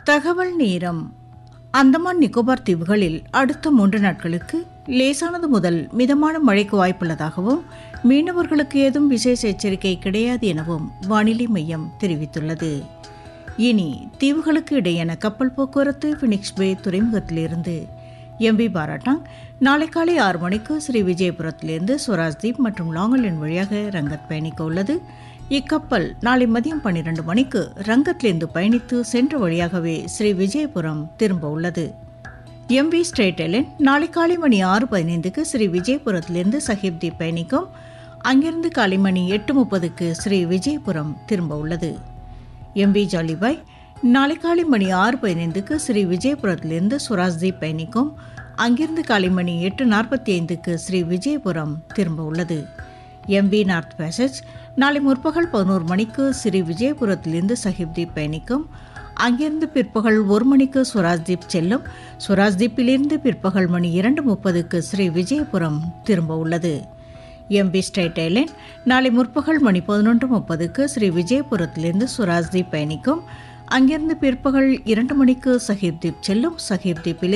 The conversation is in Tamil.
தகவல் நேரம் அந்தமான் நிக்கோபார் தீவுகளில் அடுத்த மூன்று நாட்களுக்கு லேசானது முதல் மிதமான மழைக்கு வாய்ப்புள்ளதாகவும் மீனவர்களுக்கு ஏதும் விசேஷ எச்சரிக்கை கிடையாது எனவும் வானிலை மையம் தெரிவித்துள்ளது இனி தீவுகளுக்கு இடையேயான கப்பல் போக்குவரத்து பினிக்ஸ் பே துறைமுகத்திலிருந்து எம்பி பாராட்டாங் நாளை காலை ஆறு மணிக்கு ஸ்ரீ விஜயபுரத்திலிருந்து ஸ்வராஜ்தீப் மற்றும் லாங்கலின் வழியாக ரங்கத் பயணிக்க உள்ளது இக்கப்பல் நாளை மதியம் பன்னிரண்டு மணிக்கு ரங்கத்திலிருந்து பயணித்து சென்ற வழியாகவே ஸ்ரீ விஜயபுரம் திரும்ப உள்ளது எம்வி ஸ்ட்ரேட் எலன் நாளை காலை மணி ஆறு பதினைந்துக்கு ஸ்ரீ விஜயபுரத்திலிருந்து சஹிப்தீப் பயணிக்கும் அங்கிருந்து காலை மணி எட்டு முப்பதுக்கு ஸ்ரீ விஜயபுரம் திரும்ப உள்ளது எம்வி ஜாலிபாய் நாளை காலை மணி ஆறு பதினைந்துக்கு ஸ்ரீ விஜயபுரத்திலிருந்து சுராஜ்தீப் பயணிக்கும் அங்கிருந்து காலை மணி எட்டு நாற்பத்தி ஐந்துக்கு ஸ்ரீ விஜயபுரம் திரும்ப உள்ளது எம்வி நார்த் பேசேஜ் நாளை முற்பகல் பதினோரு மணிக்கு ஸ்ரீ விஜயபுரத்திலிருந்து சஹிப்தீப் பயணிக்கும் அங்கிருந்து பிற்பகல் ஒரு மணிக்கு சுராஜ்தீப் செல்லும் சுராஜ்தீப்பிலிருந்து பிற்பகல் மணி இரண்டு முப்பதுக்கு ஸ்ரீ விஜயபுரம் திரும்ப உள்ளது எம்பி ஸ்ட்ரைட் ஐலேண்ட் நாளை முற்பகல் மணி பதினொன்று முப்பதுக்கு ஸ்ரீ விஜயபுரத்திலிருந்து சுராஜ்தீப் பயணிக்கும் அங்கிருந்து பிற்பகல் இரண்டு மணிக்கு சஹீர்தீப் செல்லும் சஹீர்தீப்பில்